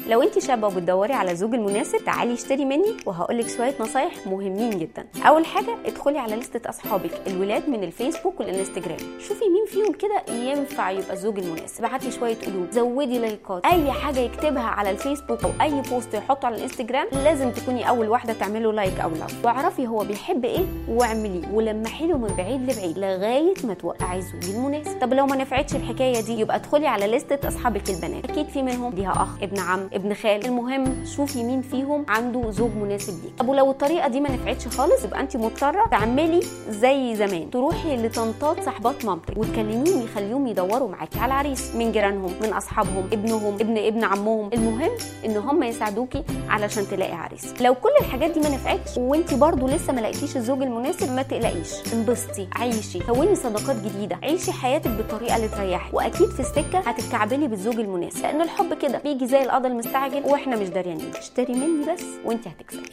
لو انت شابه وبتدوري على الزوج المناسب تعالي اشتري مني وهقول لك شويه نصايح مهمين جدا اول حاجه ادخلي على لستة اصحابك الولاد من الفيسبوك والانستجرام شوفي مين فيهم كده ينفع يبقى الزوج المناسب ابعتي شويه قلوب زودي لايكات اي حاجه يكتبها على الفيسبوك او اي بوست يحطه على الانستجرام لازم تكوني اول واحده تعمله لايك او لاف واعرفي هو بيحب ايه واعمليه ولمحي له من بعيد لبعيد لغايه ما توقعي الزوج المناسب طب لو ما نفعتش الحكايه دي يبقى ادخلي على لستة اصحابك البنات اكيد في منهم ليها اخ ابن عم ابن خال المهم شوفي مين فيهم عنده زوج مناسب ليك طب ولو الطريقه دي ما نفعتش خالص يبقى انت مضطره تعملي زي زمان تروحي لطنطات صاحبات مامتك وتكلميهم يخليهم يدوروا معاكي على عريس من جيرانهم من اصحابهم ابنهم ابن ابن عمهم المهم ان هم يساعدوكي علشان تلاقي عريس لو كل الحاجات دي ما نفعتش وانت برضو لسه ما لقيتيش الزوج المناسب ما تقلقيش انبسطي عيشي كوني صداقات جديده عيشي حياتك بالطريقه اللي تريحك واكيد في السكه هتتكعبلي بالزوج المناسب لان الحب كده بيجي زي القضا المستعجل واحنا مش داريانين اشتري مني بس وانت هتكسبي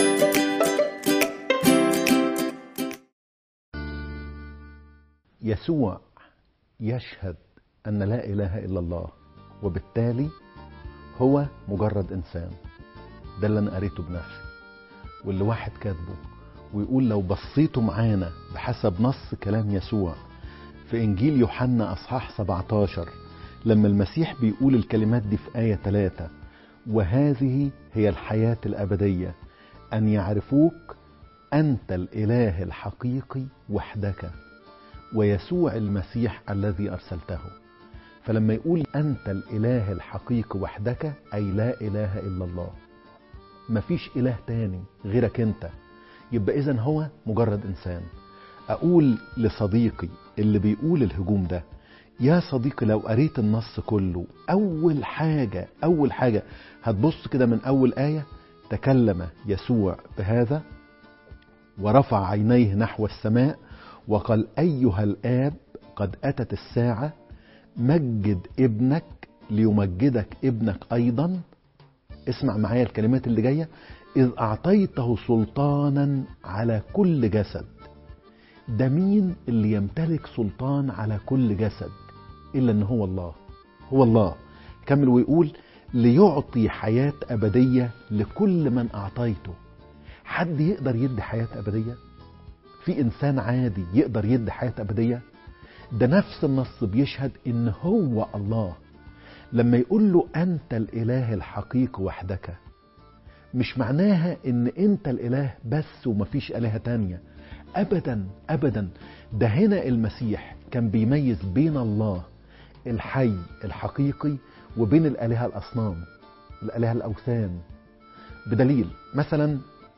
يسوع يشهد أن لا إله إلا الله وبالتالي هو مجرد إنسان ده اللي أنا قريته بنفسي واللي واحد كاتبه ويقول لو بصيتوا معانا بحسب نص كلام يسوع في إنجيل يوحنا أصحاح 17 لما المسيح بيقول الكلمات دي في آية 3 وهذه هي الحياة الأبدية أن يعرفوك أنت الإله الحقيقي وحدك ويسوع المسيح الذي أرسلته فلما يقول أنت الإله الحقيقي وحدك أي لا إله إلا الله مفيش إله تاني غيرك أنت يبقى إذن هو مجرد إنسان أقول لصديقي اللي بيقول الهجوم ده يا صديقي لو قريت النص كله أول حاجة أول حاجة هتبص كده من أول آية تكلم يسوع بهذا ورفع عينيه نحو السماء وقال أيها الآب قد أتت الساعة مجد ابنك ليمجدك ابنك أيضا اسمع معايا الكلمات اللي جاية إذ أعطيته سلطانا على كل جسد ده مين اللي يمتلك سلطان على كل جسد إلا أن هو الله هو الله كمل ويقول ليعطي حياة أبدية لكل من أعطيته حد يقدر يدي حياة أبدية في إنسان عادي يقدر يدي حياة أبدية ده نفس النص بيشهد إن هو الله لما يقول له أنت الإله الحقيقي وحدك مش معناها إن أنت الإله بس ومفيش آلهة تانية أبدا أبدا ده هنا المسيح كان بيميز بين الله الحي الحقيقي وبين الآلهة الأصنام الآلهة الأوثان بدليل مثلا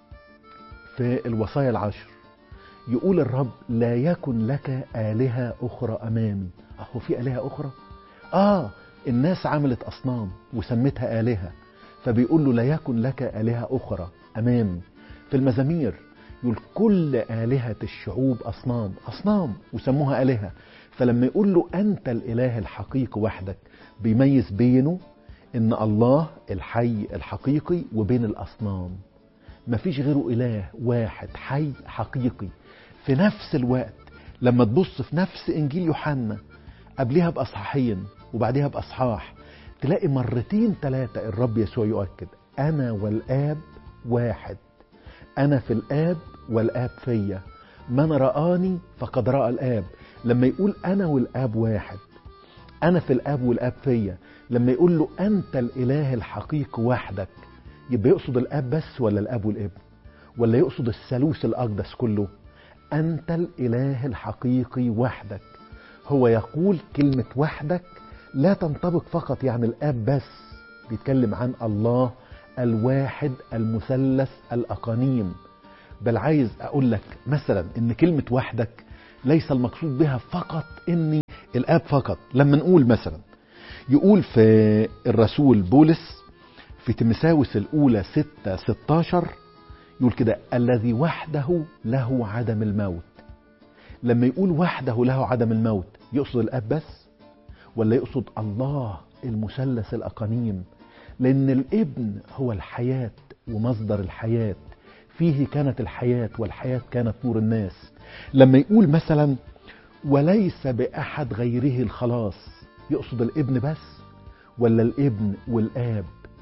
في الوصايا العشر يقول الرب لا يكن لك آلهة أخرى أمامي أهو في آلهة أخرى؟ آه الناس عملت أصنام وسمتها آلهة فبيقول له لا يكن لك آلهة أخرى أمامي في المزامير يقول كل آلهة الشعوب أصنام أصنام وسموها آلهة فلما يقول له أنت الإله الحقيقي وحدك بيميز بينه إن الله الحي الحقيقي وبين الأصنام مفيش غيره إله واحد حي حقيقي في نفس الوقت لما تبص في نفس إنجيل يوحنا قبلها بأصحاحين وبعدها بأصحاح تلاقي مرتين ثلاثة الرب يسوع يؤكد أنا والآب واحد أنا في الآب والآب فيا من رآني فقد رأى الآب لما يقول أنا والآب واحد أنا في الآب والآب فيا لما يقول له أنت الإله الحقيقي وحدك يبقى يقصد الاب بس ولا الاب والابن ولا يقصد الثالوث الاقدس كله انت الاله الحقيقي وحدك هو يقول كلمه وحدك لا تنطبق فقط يعني الاب بس بيتكلم عن الله الواحد المثلث الاقانيم بل عايز اقول لك مثلا ان كلمه وحدك ليس المقصود بها فقط اني الاب فقط لما نقول مثلا يقول في الرسول بولس في تمساوس الأولى 6 16 يقول كده الذي وحده له عدم الموت لما يقول وحده له عدم الموت يقصد الأب بس ولا يقصد الله المثلث الأقانيم لأن الابن هو الحياة ومصدر الحياة فيه كانت الحياة والحياة كانت نور الناس لما يقول مثلا وليس بأحد غيره الخلاص يقصد الابن بس ولا الابن والآب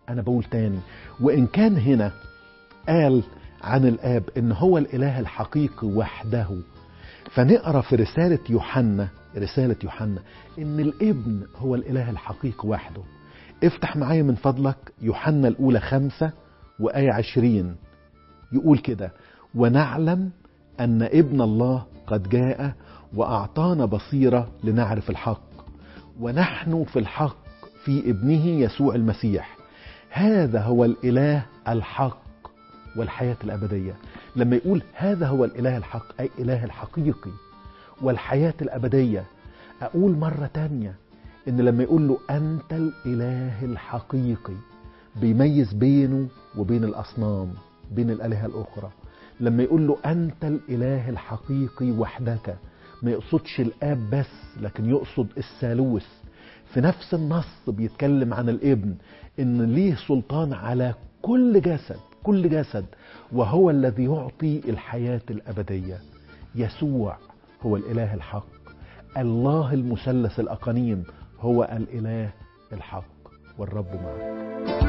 انا بقول تاني وان كان هنا قال عن الاب ان هو الاله الحقيقي وحده فنقرا في رساله يوحنا رساله يوحنا ان الابن هو الاله الحقيقي وحده افتح معايا من فضلك يوحنا الاولى خمسة وايه عشرين يقول كده ونعلم ان ابن الله قد جاء واعطانا بصيره لنعرف الحق ونحن في الحق في ابنه يسوع المسيح هذا هو الاله الحق والحياه الابديه لما يقول هذا هو الاله الحق اي اله الحقيقي والحياه الابديه اقول مره تانية ان لما يقول له انت الاله الحقيقي بيميز بينه وبين الاصنام بين الالهه الاخرى لما يقول له انت الاله الحقيقي وحدك ما يقصدش الاب بس لكن يقصد الثالوث في نفس النص بيتكلم عن الابن ان ليه سلطان على كل جسد كل جسد وهو الذي يعطي الحياه الابديه يسوع هو الاله الحق الله المثلث الاقانيم هو الاله الحق والرب معك